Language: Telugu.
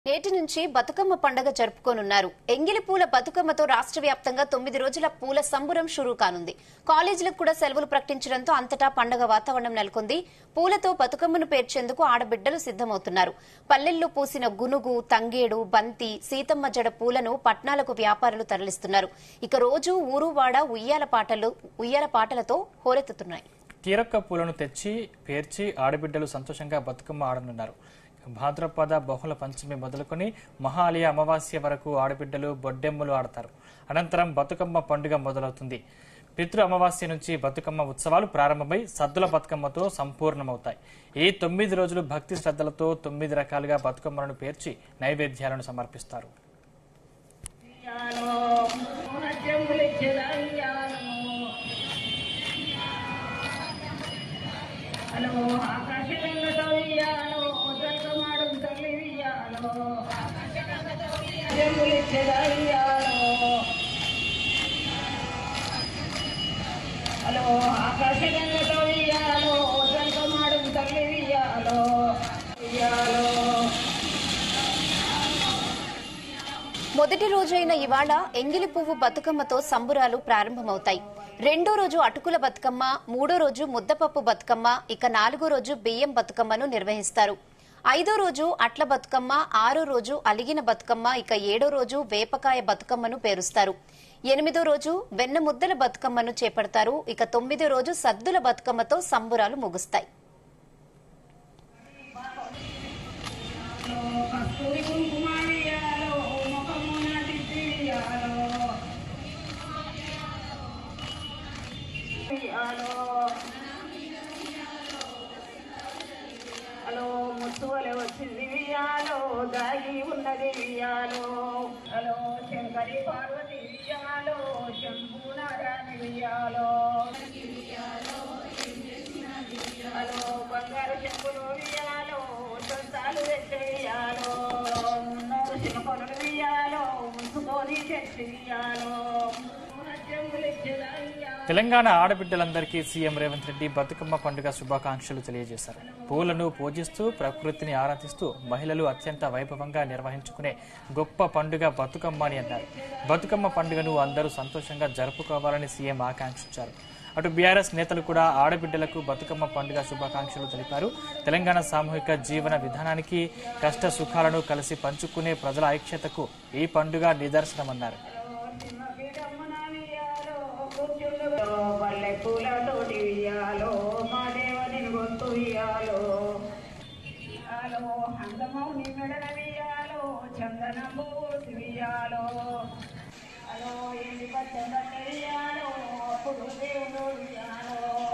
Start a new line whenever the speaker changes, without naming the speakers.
నేటి నుంచి బతుకమ్మ పండగ జరుపుకోనున్నారు ఎంగిలి పూల బతుకమ్మతో రాష్ట్ర వ్యాప్తంగా తొమ్మిది రోజుల పూల సంబురం షురూ కానుంది కాలేజీలకు కూడా సెలవులు ప్రకటించడంతో అంతటా పండగ వాతావరణం నెలకొంది పూలతో బతుకమ్మను పేర్చేందుకు ఆడబిడ్డలు సిద్దమవుతున్నారు పల్లెల్లో పూసిన గునుగు తంగేడు బంతి సీతమ్మ జడ పూలను పట్నాలకు వ్యాపారులు తరలిస్తున్నారు ఇక రోజు ఊరు వాడ ఉయ్యాల పాటలు ఉయ్యాల పాటలతో హోరెత్తుతున్నాయి
కీరక్క పూలను తెచ్చి పేర్చి ఆడబిడ్డలు సంతోషంగా బతుకమ్మ ఆడనున్నారు భాద్రపద బహుళ పంచమి మొదలుకొని మహాలయ అమావాస్య వరకు ఆడబిడ్డలు బొడ్డెమ్మలు ఆడతారు అనంతరం బతుకమ్మ పండుగ మొదలవుతుంది పితృ అమావాస్య నుంచి బతుకమ్మ ఉత్సవాలు ప్రారంభమై సద్దుల బతుకమ్మతో సంపూర్ణమవుతాయి ఈ తొమ్మిది రోజులు భక్తి శ్రద్ధలతో తొమ్మిది రకాలుగా బతుకమ్మలను పేర్చి నైవేద్యాలను సమర్పిస్తారు
హలో ఆకాశగంగతో ఇయ్యాలో జల్గమాడం తల్లి ఇయ్యాలో జంబులిచ్చదా ఇయ్యాలో హలో ఆకాశగంగతో ఇయ్యాలో జల్గమాడం తల్లి ఇయ్యాలో ఇయ్యాలో
మొదటి రోజైన ఇవాళ ఎంగిలి పువ్వు బతుకమ్మతో సంబురాలు ప్రారంభమవుతాయి రెండో రోజు అటుకుల బతుకమ్మ మూడో రోజు ముద్దపప్పు బతుకమ్మ ఇక నాలుగో రోజు బియ్యం బతుకమ్మను నిర్వహిస్తారు ఐదో రోజు అట్ల బతుకమ్మ ఆరో రోజు అలిగిన బతుకమ్మ ఇక ఏడో రోజు వేపకాయ బతుకమ్మను పేరుస్తారు ఎనిమిదో రోజు వెన్న ముద్దల బతుకమ్మను చేపడతారు ఇక తొమ్మిదో రోజు సద్దుల బతుకమ్మతో సంబురాలు ముగుస్తాయి
కస్తూరి కుంకుమ ఇయ్యాలో ముఖమున దిద్ది ఇయ్యాలో ఇయ్యాలో హలో ముత్తువలె వచ్చింది వియాలో దాగి ఉన్నది వియాలో హలో శంకరి పార్వతి వియాలో శంభునారాయణ వియాలో హలో బంగారు చెప్పులు వియాలో సొంతాలు వెయ్యాలో మున్నూరు శిల్పలు వియాలో ఉంచుకొని చెట్టు వియాలో చెంబులు ఇచ్చేదా
తెలంగాణ ఆడబిడ్డలందరికీ సీఎం రేవంత్ రెడ్డి బతుకమ్మ పండుగ శుభాకాంక్షలు తెలియజేశారు పూలను పూజిస్తూ ప్రకృతిని ఆరాధిస్తూ మహిళలు అత్యంత వైభవంగా నిర్వహించుకునే గొప్ప పండుగ బతుకమ్మ అని అన్నారు బతుకమ్మ పండుగను అందరూ సంతోషంగా జరుపుకోవాలని సీఎం ఆకాంక్షించారు అటు బీఆర్ఎస్ నేతలు కూడా ఆడబిడ్డలకు బతుకమ్మ పండుగ శుభాకాంక్షలు తెలిపారు తెలంగాణ సామూహిక జీవన విధానానికి కష్ట సుఖాలను కలిసి పంచుకునే ప్రజల ఐక్యతకు ఈ పండుగ నిదర్శనమన్నారు
పల్లె పూలతోటి వియ్యాలో మా దేవని గొంతు వియ్యాలో వియ్యాలో హంగమౌని మెడల వియ్యాలో చందన పోసి వియ్యాలో హలో ఏంటి పచ్చదనం